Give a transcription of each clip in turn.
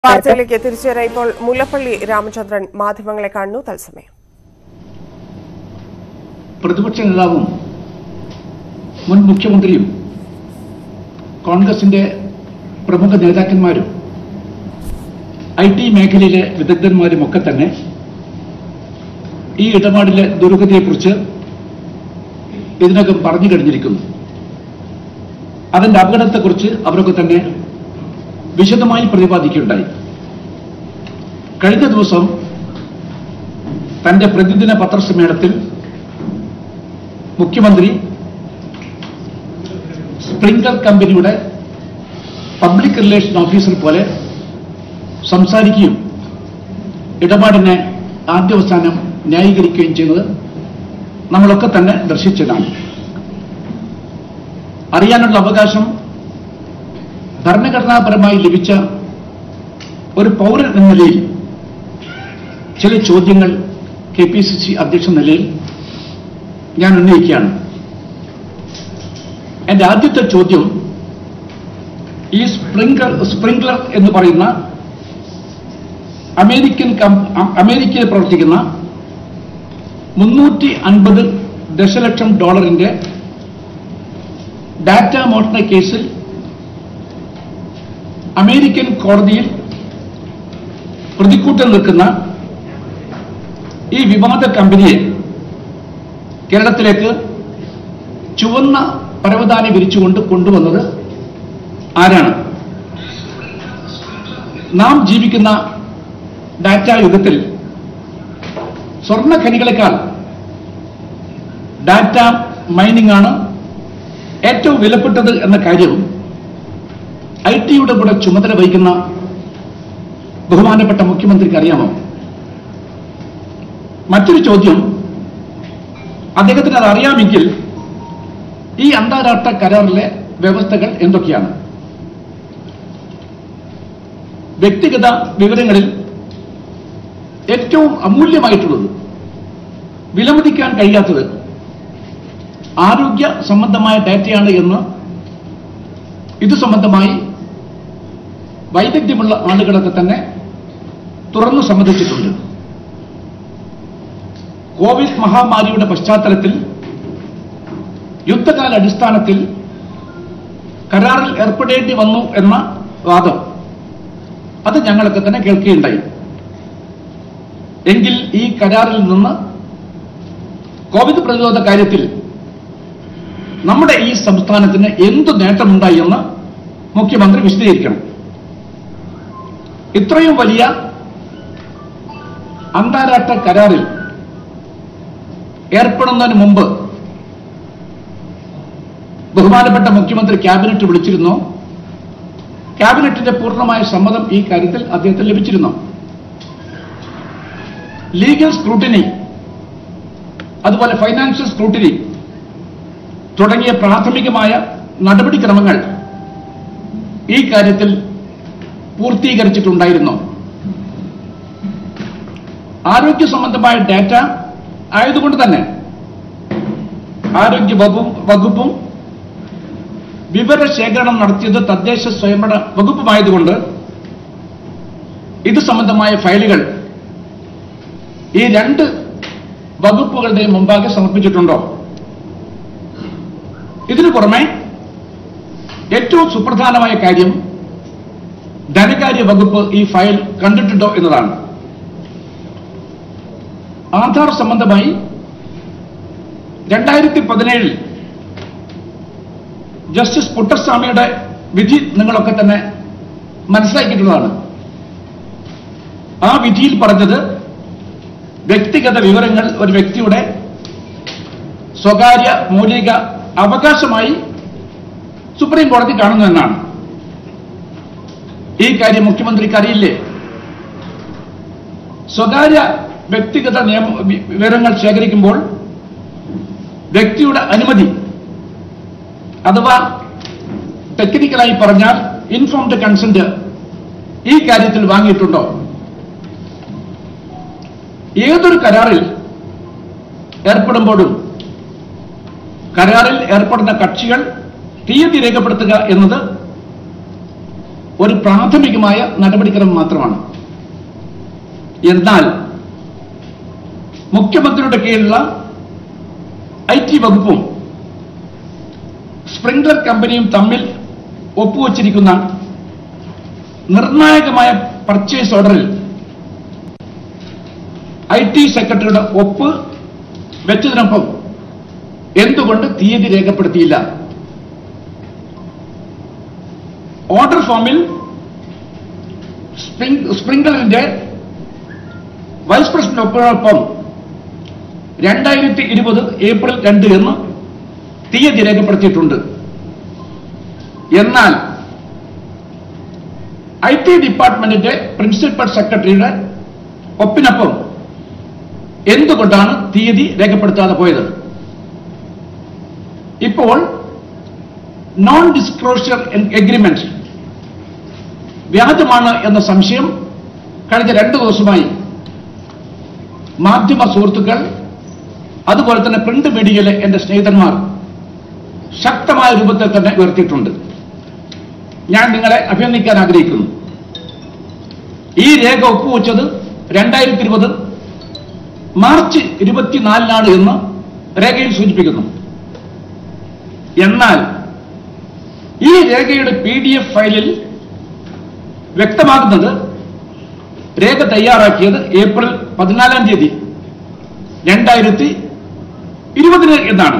വാർത്തയിലേക്ക് തിരിച്ചുവരാം ഇപ്പോൾ മുല്ലപ്പള്ളി രാമചന്ദ്രൻ മാധ്യമങ്ങളെ കാണുന്നു തത്സമയം പ്രതിപക്ഷ നേതാവും മുൻ മുഖ്യമന്ത്രിയും കോൺഗ്രസിന്റെ പ്രമുഖ നേതാക്കന്മാരും ഐ ടി മേഖലയിലെ വിദഗ്ധന്മാരും ഒക്കെ തന്നെ ഈ ഇടപാടിലെ ദുർഗതിയെക്കുറിച്ച് ഇതിനകം പറഞ്ഞു കഴിഞ്ഞിരിക്കുന്നു അതിന്റെ അപകടത്തെക്കുറിച്ച് അവരൊക്കെ തന്നെ വിശദമായി പ്രതിപാദിക്കുകയുണ്ടായി കഴിഞ്ഞ ദിവസം തന്റെ പ്രതിദിന പത്രസമ്മേളനത്തിൽ മുഖ്യമന്ത്രി സ്പ്രിംഗർ കമ്പനിയുടെ പബ്ലിക് റിലേഷൻ ഓഫീസർ പോലെ സംസാരിക്കുകയും ഇടപാടിനെ ആദ്യവസാനം ന്യായീകരിക്കുകയും ചെയ്യുന്നത് നമ്മളൊക്കെ തന്നെ ദർശിച്ചതാണ് അറിയാനുള്ള അവകാശം ഭരണഘടനാപരമായി ലഭിച്ച ഒരു പൗരൻ എന്ന നിലയിൽ ചില ചോദ്യങ്ങൾ കെ പി സി സി അധ്യക്ഷ നിലയിൽ ഞാൻ ഉന്നയിക്കുകയാണ് എന്റെ ആദ്യത്തെ ചോദ്യം ഈ സ്പ്രിംഗ്ലർ സ്പ്രിംഗ്ലർ എന്ന് പറയുന്ന അമേരിക്കൻ കം- അ- അമേരിക്കയിൽ പ്രവർത്തിക്കുന്ന മുന്നൂറ്റി അൻപത് ദശലക്ഷം ഡോളറിന്റെ ഡാറ്റ മോഷണ കേസിൽ അമേരിക്കൻ കോടതിയിൽ പ്രതിക്കൂട്ടിൽ നിൽക്കുന്ന ഈ വിവാദ കമ്പനിയെ കേരളത്തിലേക്ക് ചുവന്ന പരവതാനി വിരിച്ചുകൊണ്ട് കൊണ്ടുവന്നത് ആരാണ് നാം ജീവിക്കുന്ന ഡാറ്റ യുഗത്തിൽ സ്വർണ്ണ ഖനികളെക്കാൾ ഡാറ്റ മൈനിങ് ആണ് ഏറ്റവും വിലപ്പെട്ടത് എന്ന കാര്യം ഐ ടിയുടെ കൂടെ ചുമതല വഹിക്കുന്ന ബഹുമാനപ്പെട്ട മുഖ്യമന്ത്രിക്ക് അറിയാമോ മറ്റൊരു ചോദ്യം അദ്ദേഹത്തിന് അത് അറിയാമെങ്കിൽ ഈ അന്താരാഷ്ട്ര കരാറിലെ വ്യവസ്ഥകൾ എന്തൊക്കെയാണ് വ്യക്തിഗത വിവരങ്ങളിൽ ഏറ്റവും അമൂല്യമായിട്ടുള്ളത് വിലമതിക്കാൻ കഴിയാത്തത് ആരോഗ്യ സംബന്ധമായ ഡാറ്റയാണ് എന്ന് ഇത് സംബന്ധമായി വൈദഗ്ധ്യമുള്ള ആളുകളൊക്കെ തന്നെ തുറന്നു സമ്മതിച്ചിട്ടുണ്ട് കോവിഡ് മഹാമാരിയുടെ പശ്ചാത്തലത്തിൽ യുദ്ധകാല അടിസ്ഥാനത്തിൽ കരാറിൽ ഏർപ്പെടേണ്ടി വന്നു എന്ന വാദം അത് ഞങ്ങളൊക്കെ തന്നെ കേൾക്കുകയുണ്ടായി എങ്കിൽ ഈ കരാറിൽ നിന്ന് കോവിഡ് പ്രതിരോധ കാര്യത്തിൽ നമ്മുടെ ഈ സംസ്ഥാനത്തിന് എന്ത് നേട്ടമുണ്ടായി എന്ന് മുഖ്യമന്ത്രി വിശദീകരിക്കണം ഇത്രയും വലിയ അന്താരാഷ്ട്ര കരാറിൽ ഏർപ്പെടുന്നതിന് മുമ്പ് ബഹുമാനപ്പെട്ട മുഖ്യമന്ത്രി ക്യാബിനറ്റ് വിളിച്ചിരുന്നു ക്യാബിനറ്റിന്റെ പൂർണ്ണമായ സമ്മതം ഈ കാര്യത്തിൽ അദ്ദേഹത്തിന് ലഭിച്ചിരുന്നു ലീഗൽ സ്ക്രൂട്ടിനി അതുപോലെ ഫൈനാൻഷ്യൽ സ്ക്രൂട്ടിനി തുടങ്ങിയ പ്രാഥമികമായ നടപടിക്രമങ്ങൾ ഈ കാര്യത്തിൽ പൂർത്തീകരിച്ചിട്ടുണ്ടായിരുന്നു ആരോഗ്യ സംബന്ധമായ ഡാറ്റ ആയതുകൊണ്ട് തന്നെ ആരോഗ്യ വകുപ്പും വകുപ്പും വിവരശേഖരണം നടത്തിയത് തദ്ദേശ സ്വയംഭരണ വകുപ്പുമായതുകൊണ്ട് ഇത് സംബന്ധമായ ഫയലുകൾ ഈ രണ്ട് വകുപ്പുകളുടെയും മുമ്പാകെ സമർപ്പിച്ചിട്ടുണ്ടോ ഇതിനു പുറമെ ഏറ്റവും സുപ്രധാനമായ കാര്യം ധനകാര്യ വകുപ്പ് ഈ ഫയൽ കണ്ടിട്ടുണ്ടോ എന്നതാണ് ആധാർ സംബന്ധമായി രണ്ടായിരത്തി പതിനേഴിൽ ജസ്റ്റിസ് പുട്ടസ്വാമിയുടെ വിധി നിങ്ങളൊക്കെ തന്നെ മനസ്സിലാക്കിയിട്ടുള്ളതാണ് ആ വിധിയിൽ പറഞ്ഞത് വ്യക്തിഗത വിവരങ്ങൾ ഒരു വ്യക്തിയുടെ സ്വകാര്യ മൗലിക അവകാശമായി സുപ്രീം കോടതി കാണുന്നു എന്നാണ് ഈ കാര്യം മുഖ്യമന്ത്രിക്ക് അറിയില്ലേ സ്വകാര്യ വ്യക്തിഗത നിയമ വി- വിവരങ്ങൾ ശേഖരിക്കുമ്പോൾ വ്യക്തിയുടെ അനുമതി അഥവാ ടെക്നിക്കലായി പറഞ്ഞാൽ ഇൻഫോംഡ് കൺസെന്റ് ഈ കാര്യത്തിൽ വാങ്ങിയിട്ടുണ്ടോ ഏതൊരു കരാറിൽ ഏർപ്പെടുമ്പോഴും കരാറിൽ ഏർപ്പെടുന്ന കക്ഷികൾ തീയതി രേഖപ്പെടുത്തുക എന്നത് ഒരു പ്രാഥമികമായ നടപടിക്രമം മാത്രമാണ് എന്നാൽ മുഖ്യമന്ത്രിയുടെ കീഴിലുള്ള ഐ ടി വകുപ്പും സ്പ്രിംഗ്ലർ കമ്പനിയും തമ്മിൽ ഒപ്പുവച്ചിരിക്കുന്ന നിർണായകമായ പർച്ചേസ് ഓർഡറിൽ ഐ ടി സെക്രട്ടറിയുടെ ഒപ്പ് വെച്ചതിനൊപ്പം എന്തുകൊണ്ട് തീയതി രേഖപ്പെടുത്തിയില്ല ഓർഡർ ഫോമിൽ സ്പ്രിംഗ് സ്പ്രിംഗ്ലറിന്റെ വൈസ് പ്രസിഡന്റ് ഒപ്പിനൊപ്പം രണ്ടായിരത്തി ഇരുപത് ഏപ്രിൽ രണ്ട് എന്ന് തീയതി രേഖപ്പെടുത്തിയിട്ടുണ്ട് എന്നാൽ ഐ ടി ഡിപ്പാർട്ട്മെന്റിന്റെ പ്രിൻസിപ്പൽ സെക്രട്ടറിയുടെ ഒപ്പിനൊപ്പം എന്തുകൊണ്ടാണ് തീയതി രേഖപ്പെടുത്താതെ പോയത് ഇപ്പോൾ നോൺ ഡിസ്ക്ലോഷർ എഗ്രിമെന്റ് വ്യാജമാണ് എന്ന സംശയം കഴിഞ്ഞ രണ്ട് ദിവസമായി മാധ്യമ സുഹൃത്തുക്കൾ അതുപോലെ തന്നെ പ്രിന്റ് മീഡിയയിലെ എന്റെ സ്നേഹിതന്മാർ ശക്തമായ രൂപത്തിൽ തന്നെ ഉയർത്തിയിട്ടുണ്ട് ഞാൻ നിങ്ങളെ അഭിനന്ദിക്കാൻ ആഗ്രഹിക്കുന്നു ഈ രേഖ ഒപ്പുവെച്ചത് രണ്ടായിരത്തി ഇരുപത് മാർച്ച് ഇരുപത്തിനാലിനാണ് എന്ന് രേഖയിൽ സൂചിപ്പിക്കുന്നു എന്നാൽ ഈ രേഖയുടെ പി ഡി എഫ് ഫയലിൽ വ്യക്തമാകുന്നത് രേഖ തയ്യാറാക്കിയത് ഏപ്രിൽ പതിനാലാം തീയതി രണ്ടായിരത്തി ഇരുപതിന് എന്നാണ്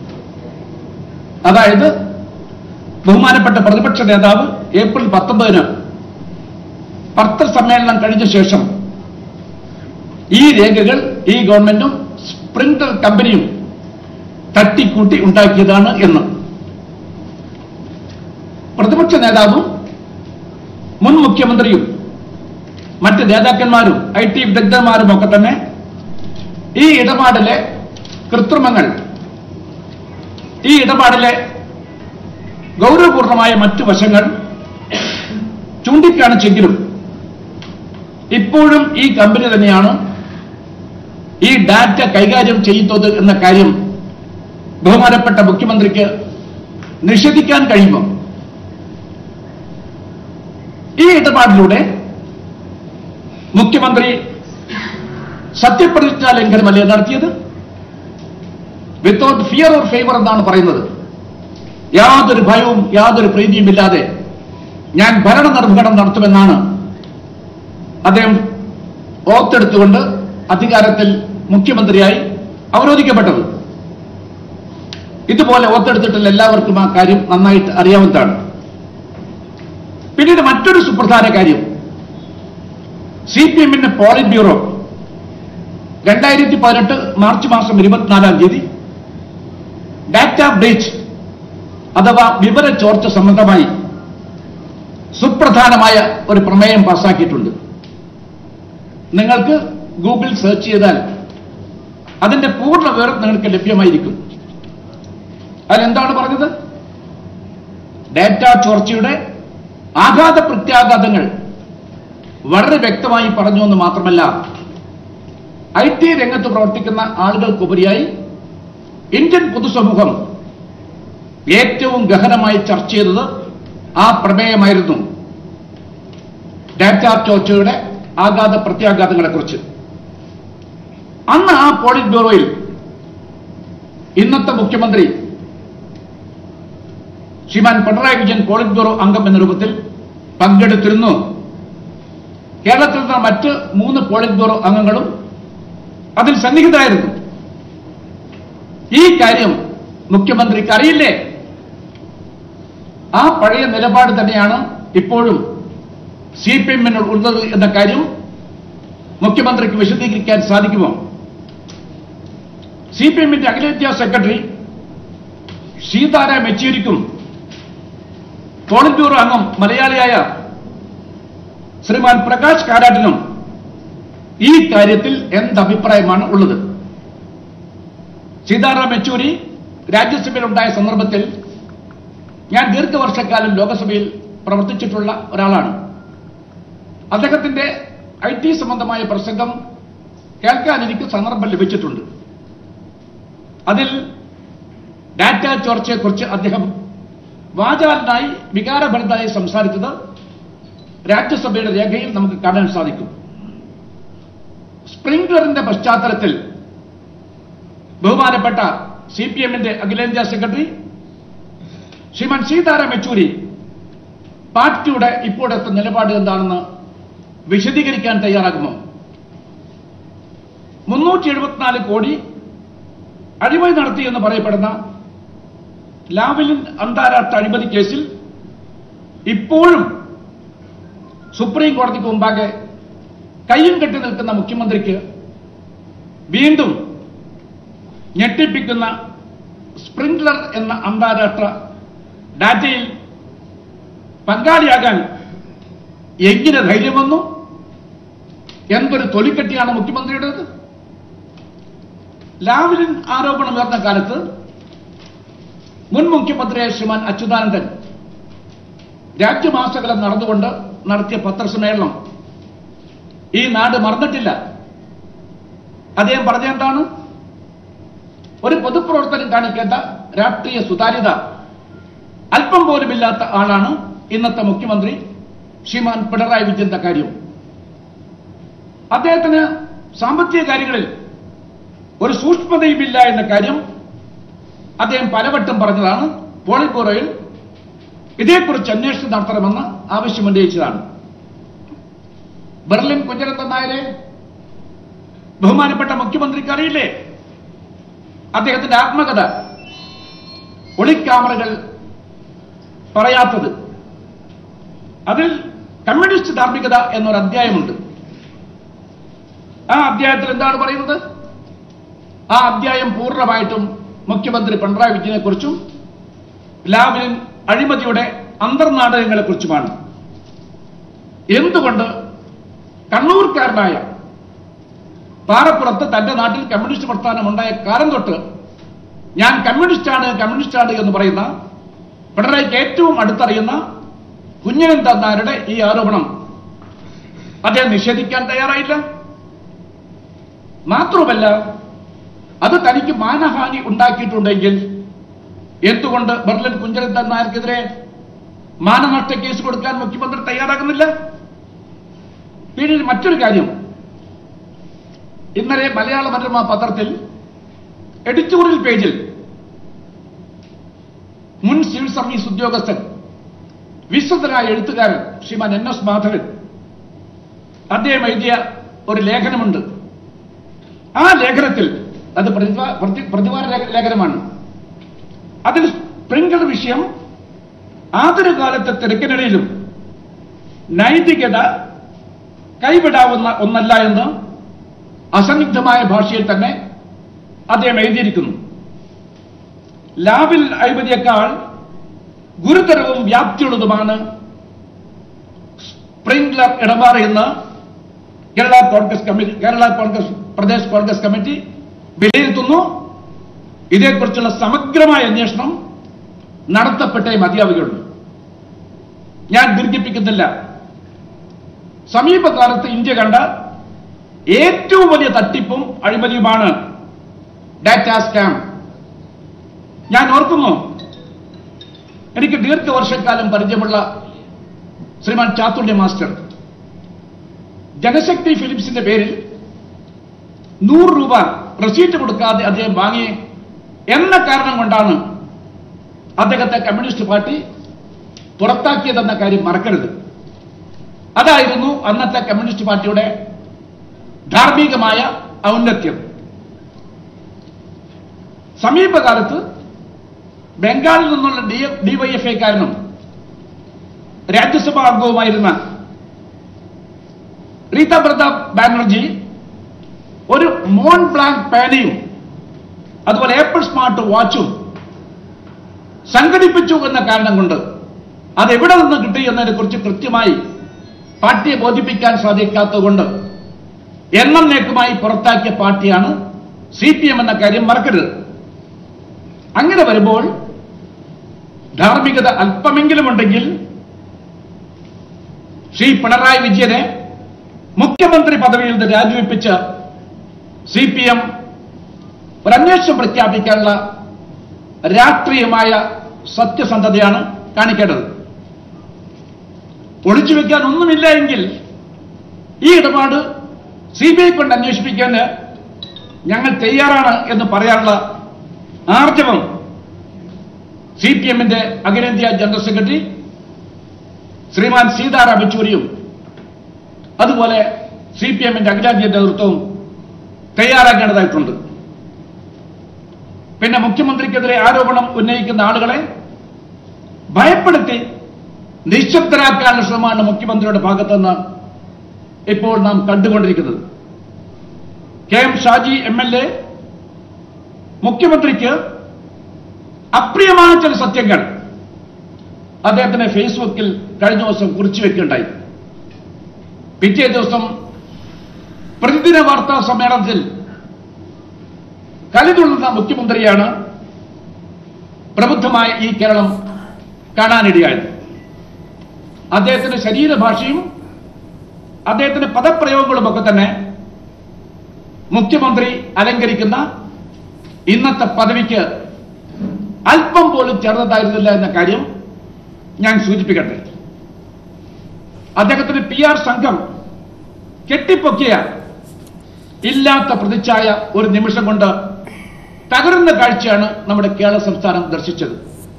അതായത് ബഹുമാനപ്പെട്ട പ്രതിപക്ഷ നേതാവ് ഏപ്രിൽ പത്തൊമ്പതിന് പത്രസമ്മേളനം കഴിഞ്ഞ ശേഷം ഈ രേഖകൾ ഈ ഗവൺമെന്റും സ്പ്രിംഗർ കമ്പനിയും തട്ടിക്കൂട്ടി ഉണ്ടാക്കിയതാണ് എന്ന് പ്രതിപക്ഷ നേതാവും മുൻ മുഖ്യമന്ത്രിയും മറ്റ് നേതാക്കന്മാരും ഐ ടി വിദഗ്ധന്മാരും ഒക്കെ തന്നെ ഈ ഇടപാടിലെ കൃത്രിമങ്ങൾ ഈ ഇടപാടിലെ ഗൗരവപൂർണമായ മറ്റു വശങ്ങൾ ചൂണ്ടിക്കാണിച്ചെങ്കിലും ഇപ്പോഴും ഈ കമ്പനി തന്നെയാണ് ഈ ഡാറ്റ കൈകാര്യം ചെയ്യുന്നത് എന്ന കാര്യം ബഹുമാനപ്പെട്ട മുഖ്യമന്ത്രിക്ക് നിഷേധിക്കാൻ കഴിയുമോ ഈ ഇടപാടിലൂടെ മുഖ്യമന്ത്രി സത്യപ്രതിജ്ഞാ ലംഘനമല്ലേ നടത്തിയത് വിത്തൗട്ട് ഫിയർ ഓർ ഫേവർ എന്നാണ് പറയുന്നത് യാതൊരു ഭയവും യാതൊരു പ്രീതിയും ഇല്ലാതെ ഞാൻ ഭരണ നിർവഹണം നടത്തുമെന്നാണ് അദ്ദേഹം ഓർത്തെടുത്തുകൊണ്ട് അധികാരത്തിൽ മുഖ്യമന്ത്രിയായി അവരോധിക്കപ്പെട്ടത് ഇതുപോലെ ഓർത്തെടുത്തിട്ടുള്ള എല്ലാവർക്കും ആ കാര്യം നന്നായിട്ട് അറിയാവുന്നതാണ് പിന്നീട് മറ്റൊരു സുപ്രധാന കാര്യം സി പി എമ്മിന്റെ പോളിറ്റ് ബ്യൂറോ രണ്ടായിരത്തി പതിനെട്ട് മാർച്ച് മാസം ഇരുപത്തിനാലാം തീയതി ഡാറ്റ ബ്രീച്ച് അഥവാ വിവര ചോർച്ച സംബന്ധമായി സുപ്രധാനമായ ഒരു പ്രമേയം പാസാക്കിയിട്ടുണ്ട് നിങ്ങൾക്ക് ഗൂഗിൾ സെർച്ച് ചെയ്താൽ അതിന്റെ പൂർണ്ണ വിവരം നിങ്ങൾക്ക് ലഭ്യമായിരിക്കും അതിലെന്താണ് പറഞ്ഞത് ഡാറ്റ ചോർച്ചയുടെ ആഘാത പ്രത്യാഘാതങ്ങൾ വളരെ വ്യക്തമായി പറഞ്ഞു എന്ന് മാത്രമല്ല ഐ ടി രംഗത്ത് പ്രവർത്തിക്കുന്ന ആളുകൾക്കുപരിയായി ഇന്ത്യൻ പൊതുസമൂഹം ഏറ്റവും ഗഹനമായി ചർച്ച ചെയ്തത് ആ പ്രമേയമായിരുന്നു ഡാറ്റ ചോർച്ചയുടെ ആഘാത പ്രത്യാഘാതങ്ങളെക്കുറിച്ച് അന്ന് ആ പോളിറ്റ് ബ്യൂറോയിൽ ഇന്നത്തെ മുഖ്യമന്ത്രി ശ്രീമാൻ പിണറായി വിജയൻ പോളിറ്റ് ബ്യൂറോ അംഗം എന്ന രൂപത്തിൽ പങ്കെടുത്തിരുന്നു കേരളത്തിൽ നിന്ന് മറ്റ് മൂന്ന് പോളിറ്റ് ബ്യൂറോ അംഗങ്ങളും അതിൽ സന്നിഹിതരായിരുന്നു ഈ കാര്യം മുഖ്യമന്ത്രിക്ക് അറിയില്ലേ ആ പഴയ നിലപാട് തന്നെയാണ് ഇപ്പോഴും സി പി എമ്മിന് ഉള്ളത് എന്ന കാര്യം മുഖ്യമന്ത്രിക്ക് വിശദീകരിക്കാൻ സാധിക്കുമോ സി പി എമ്മിന്റെ അഖിലേന്ത്യാ സെക്രട്ടറി സീതാറാം യെച്ചൂരിക്കും പോളിറ്റ് ബ്യൂറോ അംഗം മലയാളിയായ ശ്രീമാൻ പ്രകാശ് കാരാട്ടിനും ഈ കാര്യത്തിൽ എന്ത് അഭിപ്രായമാണ് ഉള്ളത് സീതാറാം യെച്ചൂരി രാജ്യസഭയിൽ ഉണ്ടായ സന്ദർഭത്തിൽ ഞാൻ ദീർഘവർഷക്കാലം ലോകസഭയിൽ പ്രവർത്തിച്ചിട്ടുള്ള ഒരാളാണ് അദ്ദേഹത്തിന്റെ ഐ ടി സംബന്ധമായ പ്രസംഗം കേൾക്കാൻ എനിക്ക് സന്ദർഭം ലഭിച്ചിട്ടുണ്ട് അതിൽ ഡാറ്റ ചോർച്ചയെക്കുറിച്ച് അദ്ദേഹം വാചാലനായി വികാരഭരിതനായി സംസാരിച്ചത് രാജ്യസഭയുടെ രേഖയിൽ നമുക്ക് കാണാൻ സാധിക്കും സ്പ്രിംഗ്ലറിന്റെ പശ്ചാത്തലത്തിൽ ബഹുമാനപ്പെട്ട സി പി എമ്മിന്റെ അഖിലേന്ത്യാ സെക്രട്ടറി ശ്രീമാൻ സീതാറാം യെച്ചൂരി പാർട്ടിയുടെ ഇപ്പോഴത്തെ നിലപാട് എന്താണെന്ന് വിശദീകരിക്കാൻ തയ്യാറാകുമോ മുന്നൂറ്റി എഴുപത്തിനാല് കോടി അഴിമതി നടത്തിയെന്ന് പറയപ്പെടുന്ന ലാവലിൻ അന്താരാഷ്ട്ര അഴിമതി കേസിൽ ഇപ്പോഴും സുപ്രീം കോടതിക്ക് മുമ്പാകെ കയ്യും കെട്ടി നിൽക്കുന്ന മുഖ്യമന്ത്രിക്ക് വീണ്ടും ഞെട്ടിപ്പിക്കുന്ന സ്പ്രിംഗ്ലർ എന്ന അന്താരാഷ്ട്ര ഡാറ്റയിൽ പങ്കാളിയാകാൻ എങ്ങനെ ധൈര്യം വന്നു എന്തൊരു തൊലിക്കെട്ടിയാണ് മുഖ്യമന്ത്രിയുടേത് ലാവലിൻ ആരോപണം ഉയർന്ന കാലത്ത് മുൻ മുഖ്യമന്ത്രിയായ ശ്രീമാൻ അച്യുതാനന്ദൻ രാജ്യമാസകലം നടന്നുകൊണ്ട് നടത്തിയ പത്രസമ്മേളനം ഈ നാട് മറന്നിട്ടില്ല അദ്ദേഹം പറഞ്ഞ എന്താണ് ഒരു പൊതുപ്രവർത്തനം കാണിക്കേണ്ട രാഷ്ട്രീയ സുതാര്യത അല്പം പോലുമില്ലാത്ത ആളാണ് ഇന്നത്തെ മുഖ്യമന്ത്രി ശ്രീമാൻ പിണറായി വിജയന്റെ കാര്യം അദ്ദേഹത്തിന് സാമ്പത്തിക കാര്യങ്ങളിൽ ഒരു സൂക്ഷ്മതയുമില്ല എന്ന കാര്യം അദ്ദേഹം പലവട്ടം പറഞ്ഞതാണ് പോളിറ്റ് ബ്യൂറോയിൽ ഇതേക്കുറിച്ച് അന്വേഷണം നടത്തണമെന്ന് ആവശ്യമുന്നയിച്ചതാണ് ബെർലിൻ കുഞ്ഞരത്തൻ നായരെ ബഹുമാനപ്പെട്ട മുഖ്യമന്ത്രിക്ക് അറിയില്ലേ അദ്ദേഹത്തിന്റെ ആത്മകഥ ഒളിക്യാമറകൾ പറയാത്തത് അതിൽ കമ്മ്യൂണിസ്റ്റ് ധാർമ്മികത എന്നൊരു അധ്യായമുണ്ട് ആ അധ്യായത്തിൽ എന്താണ് പറയുന്നത് ആ അധ്യായം പൂർണ്ണമായിട്ടും മുഖ്യമന്ത്രി പിണറായി വിജയനെ കുറിച്ചും ലാവലിൻ അഴിമതിയുടെ അന്തർനാടകങ്ങളെ കുറിച്ചുമാണ് എന്തുകൊണ്ട് കണ്ണൂർക്കാരനായ പാറപ്പുറത്ത് തന്റെ നാട്ടിൽ കമ്മ്യൂണിസ്റ്റ് പ്രസ്ഥാനം ഉണ്ടായ കാലം തൊട്ട് ഞാൻ കമ്മ്യൂണിസ്റ്റാണ് കമ്മ്യൂണിസ്റ്റാണ് എന്ന് പറയുന്ന പിണറായിക്ക് ഏറ്റവും അടുത്തറിയുന്ന കുഞ്ഞനൻ തന്നാരുടെ ഈ ആരോപണം അദ്ദേഹം നിഷേധിക്കാൻ തയ്യാറായില്ല മാത്രമല്ല അത് തനിക്ക് മാനഹാനി ഉണ്ടാക്കിയിട്ടുണ്ടെങ്കിൽ എന്തുകൊണ്ട് ബെർലിൻ കുഞ്ഞനൻ തന്നാർക്കെതിരെ മാനനഷ്ട കേസ് കൊടുക്കാൻ മുഖ്യമന്ത്രി തയ്യാറാകുന്നില്ല പിന്നീട് മറ്റൊരു കാര്യം ഇന്നലെ മലയാള മനോരമ പത്രത്തിൽ എഡിറ്റോറിയൽ പേജിൽ മുൻ സിവിൽ സർവീസ് ഉദ്യോഗസ്ഥൻ വിശ്വതനായ എഴുത്തുകാരൻ ശ്രീമാൻ എൻ എസ് മാധവൻ അദ്ദേഹം എഴുതിയ ഒരു ലേഖനമുണ്ട് ആ ലേഖനത്തിൽ അത് പ്രതിവാ- പ്രതി- പ്രതിവാര ലേഖ- ലേഖനമാണ് അതിൽ സ്പ്രിംഗർ വിഷയം ആതുരകാലത്തെ തിരക്കിനിടയിലും നൈതികത കൈവിടാവുന്ന ഒന്നല്ല എന്ന് അസന്നിഗ്ധമായ ഭാഷയിൽ തന്നെ അദ്ദേഹം എഴുതിയിരിക്കുന്നു ലാവിൽ അഴിമതിയേക്കാൾ ഗുരുതരവും വ്യാപ്തിയുള്ളതുമാണ് സ്പ്രിംഗ്ലർ ഇടപാട് എന്ന് Kerala Congress committee Kerala Congress Pradesh Congress committee വിലയിരുത്തുന്നു ഇതേക്കുറിച്ചുള്ള സമഗ്രമായ അന്വേഷണം നടത്തപ്പെട്ടേ മതിയാവുകയുള്ളൂ ഞാൻ ദീർഘിപ്പിക്കുന്നില്ല സമീപകാലത്ത് ഇന്ത്യ കണ്ട ഏറ്റവും വലിയ തട്ടിപ്പും അഴിമതിയുമാണ് ഡാറ്റ സ്കാം ഞാൻ ഓർക്കുന്നു എനിക്ക് ദീർഘവർഷക്കാലം പരിചയമുള്ള ശ്രീമാൻ ചാത്തുണ്യ മാസ്റ്റർ ജനശക്തി ഫിലിപ്സിന്റെ പേരിൽ നൂറ് രൂപ റെസീറ്റ് കൊടുക്കാതെ അദ്ദേഹം വാങ്ങി എന്ന കാരണം കൊണ്ടാണ് അദ്ദേഹത്തെ കമ്മ്യൂണിസ്റ്റ് പാർട്ടി പുറത്താക്കിയതെന്ന കാര്യം മറക്കരുത് അതായിരുന്നു അന്നത്തെ കമ്മ്യൂണിസ്റ്റ് പാർട്ടിയുടെ ധാർമ്മികമായ ഔന്നത്യം സമീപകാലത്ത് ബംഗാളിൽ നിന്നുള്ള ഡി ഡിവൈഎഫ്ഐക്കാരനും രാജ്യസഭാ അംഗവുമായിരുന്ന റീത പ്രതാപ് ബാനർജി ഒരു മോൺ ബ്ലാങ്ക് പേനയും അതുപോലെ ഏപ്പിൾ സ്മാർട്ട് വാച്ചും സംഘടിപ്പിച്ചു എന്ന കാരണം കൊണ്ട് അത് എവിടെ നിന്ന് കിട്ടി എന്നതിനെ കുറിച്ച് കൃത്യമായി പാർട്ടിയെ ബോധിപ്പിക്കാൻ സാധിക്കാത്തതുകൊണ്ട് എന്നേക്കുമായി പുറത്താക്കിയ പാർട്ടിയാണ് സി പി എം എന്ന കാര്യം മറക്കരുത് അങ്ങനെ വരുമ്പോൾ ധാർമ്മികത അല്പമെങ്കിലും ഉണ്ടെങ്കിൽ ശ്രീ പിണറായി വിജയനെ മുഖ്യമന്ത്രി പദവിയിൽ നിന്ന് രാജിവെപ്പിച്ച് സി പി എം ഒരു അന്വേഷണം പ്രഖ്യാപിക്കാനുള്ള രാഷ്ട്രീയമായ സത്യസന്ധതയാണ് കാണിക്കേണ്ടത് ഒളിച്ചു വെക്കാൻ ഒന്നുമില്ല എങ്കിൽ ഈ ഇടപാട് സി ബി ഐ കൊണ്ട് അന്വേഷിപ്പിക്കാൻ ഞങ്ങൾ തയ്യാറാണ് എന്ന് പറയാനുള്ള ആർജവം സി പി എമ്മിന്റെ അഖിലേന്ത്യാ ജനറൽ സെക്രട്ടറി ശ്രീമാൻ സീതാറാം യെച്ചൂരിയും അതുപോലെ സി പി എമ്മിന്റെ അഖിലേന്ത്യാ നേതൃത്വവും തയ്യാറാക്കേണ്ടതായിട്ടുണ്ട് പിന്നെ മുഖ്യമന്ത്രിക്കെതിരെ ആരോപണം ഉന്നയിക്കുന്ന ആളുകളെ ഭയപ്പെടുത്തി നിശബ്ദരാക്കാനുള്ള ശ്രമമാണ് മുഖ്യമന്ത്രിയുടെ ഭാഗത്തുനിന്ന് ഇപ്പോൾ നാം കണ്ടുകൊണ്ടിരിക്കുന്നത് K M Shaji M L A മുഖ്യമന്ത്രിക്ക് അപ്രിയമായ ചില സത്യങ്ങൾ അദ്ദേഹത്തിന് ഫേസ്ബുക്കിൽ കഴിഞ്ഞ ദിവസം കുറിച്ചു വെക്കുകയുണ്ടായി പിറ്റേ ദിവസം പ്രതിദിന വാർത്താ സമ്മേളനത്തിൽ കലിതുള്ളുന്ന മുഖ്യമന്ത്രിയാണ് പ്രബുദ്ധമായ ഈ കേരളം കാണാനിടയായത് അദ്ദേഹത്തിന്റെ ശരീരഭാഷയും അദ്ദേഹത്തിന്റെ പദപ്രയോഗങ്ങളും ഒക്കെ തന്നെ മുഖ്യമന്ത്രി അലങ്കരിക്കുന്ന ഇന്നത്തെ പദവിക്ക് അല്പം പോലും ചേർന്നതായിരുന്നില്ല എന്ന കാര്യം ഞാൻ സൂചിപ്പിക്കട്ടെ അദ്ദേഹത്തിന്റെ പി ആർ സംഘം കെട്ടിപ്പൊക്കിയ ഇല്ലാത്ത പ്രതിച്ഛായ ഒരു നിമിഷം കൊണ്ട് തകരുന്ന കാഴ്ചയാണ് നമ്മുടെ കേരള സംസ്ഥാനം ദർശിച്ചത്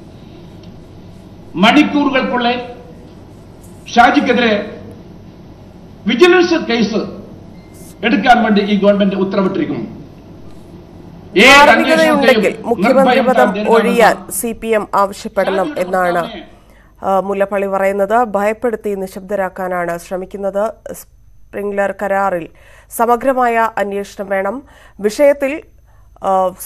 മണിക്കൂറുകൾക്കുള്ളിൽ ഷാജിക്കെതിരെ വിജിലൻസ് കേസ് എടുക്കാൻ വേണ്ടി ഈ ഗവൺമെന്റ് ഉത്തരവിട്ടിരിക്കുന്നു ഏത് ധാർമ്മികതയുണ്ടെങ്കിൽ അന്വേഷണത്തെയും മുഖ്യമന്ത്രി നിർഭയം പദം താൻ ഒഴിയാൻ നേരിടാമെന്ന് സി പി എം ആവശ്യപ്പെടണം എന്നാണ് ആ, മുല്ലപ്പള്ളി പറയുന്നത് ഭയപ്പെടുത്തി നിശബ്ദരാക്കാനാണ് ശ്രമിക്കുന്നത് സ്പ്രിംഗ്ലർ കരാറിൽ സമഗ്രമായ അന്വേഷണം വേണം വിഷയത്തിൽ ആ,